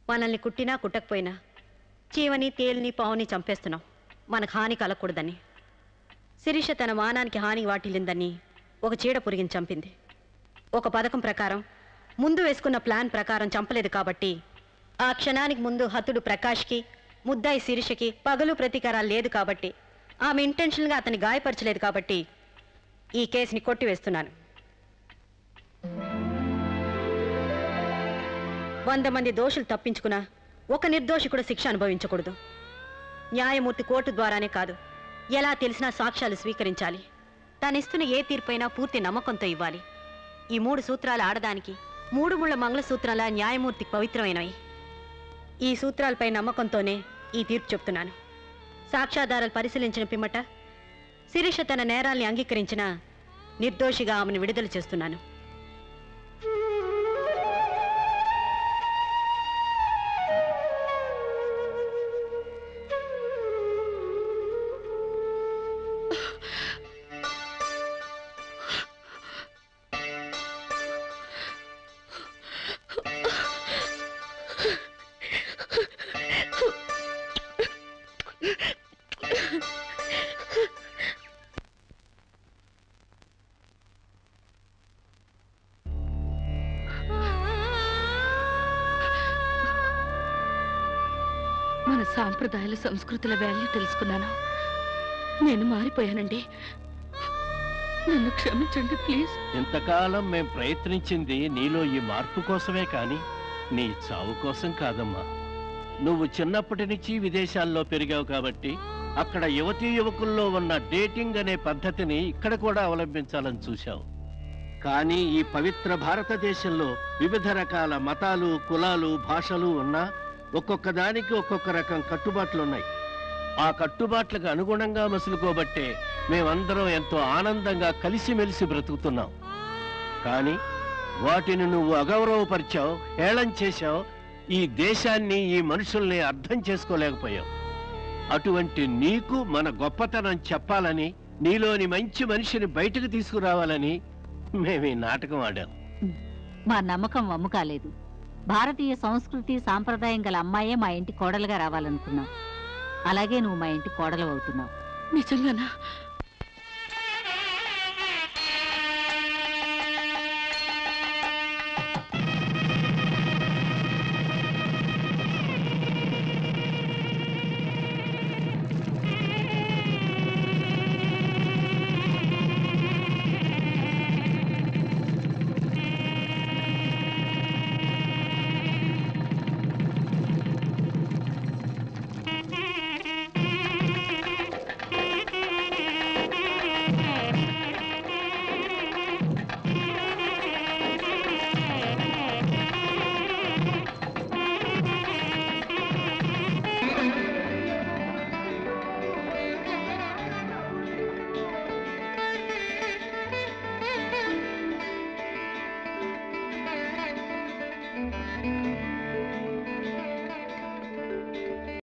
మనల్ని కుట్టినా కుట్టకపోయినా చీవని తేలిని పావుని చంపేస్తున్నాం మనకు హాని కలగకూడదని శిరీష తన మానానికి హాని వాటిల్లిందని ఒక చీడ పురిగిని చంపింది ఒక పథకం ప్రకారం ముందు వేసుకున్న ప్లాన్ ప్రకారం చంపలేదు కాబట్టి ఆ క్షణానికి ముందు హతుడు ప్రకాష్కి ముద్దాయి శిరీషకి పగలు ప్రతీకారాలు లేదు కాబట్టి ఆమె ఇంటెన్షన్గా అతన్ని గాయపరచలేదు కాబట్టి ఈ కేసుని కొట్టివేస్తున్నాను వంద మంది దోషులు తప్పించుకున్నా ఒక నిర్దోషి కూడా శిక్ష అనుభవించకూడదు న్యాయమూర్తి కోర్టు ద్వారానే కాదు ఎలా తెలిసినా సాక్ష్యాలు స్వీకరించాలి తానిస్తున్న ఏ తీర్పైనా పూర్తి నమ్మకంతో ఇవ్వాలి ఈ మూడు సూత్రాలు ఆడదానికి మూడు ముళ్ళ మంగళసూత్రాల న్యాయమూర్తి పవిత్రమైనవి ఈ సూత్రాలపై నమ్మకంతోనే ఈ తీర్పు చెప్తున్నాను సాక్ష్యాధారాలు పరిశీలించిన పిమ్మట శిరీష తన నేరాల్ని అంగీకరించిన నిర్దోషిగా ఆమెను విడుదల చేస్తున్నాను మన సాంప్రదాయాల సంస్కృతుల వాల్యూ తెలుసుకున్నాను నేను మారిపోయానండి నన్ను క్షమించండి ప్లీజ్ ఇంతకాలం మేం ప్రయత్నించింది నీలో ఈ మార్పు కోసమే కాని నీ చావు కోసం కాదమ్మా నువ్వు చిన్నప్పటి నుంచి విదేశాల్లో పెరిగావు కాబట్టి అక్కడ యువతీ యువకుల్లో ఉన్న డేటింగ్ అనే పద్ధతిని ఇక్కడ కూడా అవలంబించాలని చూశావు కానీ ఈ పవిత్ర భారతదేశంలో వివిధ రకాల మతాలు కులాలు భాషలు ఉన్నా ఒక్కొక్క దానికి ఒక్కొక్క రకం కట్టుబాట్లు ఉన్నాయి ఆ కట్టుబాట్లకు అనుగుణంగా మసులుకోబట్టే మేమందరం ఎంతో ఆనందంగా కలిసిమెలిసి బ్రతుకుతున్నాం కానీ వాటిని నువ్వు అగౌరవపరిచావు హేళన చేశావు ఈ దేశాన్ని ఈ మనుషుల్ని అర్థం చేసుకోలేకపోయావు అటువంటి నీకు మన గొప్పతనం చెప్పాలని నీలోని మంచి మనిషిని బయటకు తీసుకురావాలని మేము ఈ నాటకం ఆడాం మా నమ్మకం వమ్ము కాలేదు భారతీయ సంస్కృతి సాంప్రదాయం గల అమ్మాయే మా ఇంటి కోడలుగా రావాలనుకున్నావు అలాగే నువ్వు మా ఇంటి కోడలు అవుతున్నావు నిజంగానా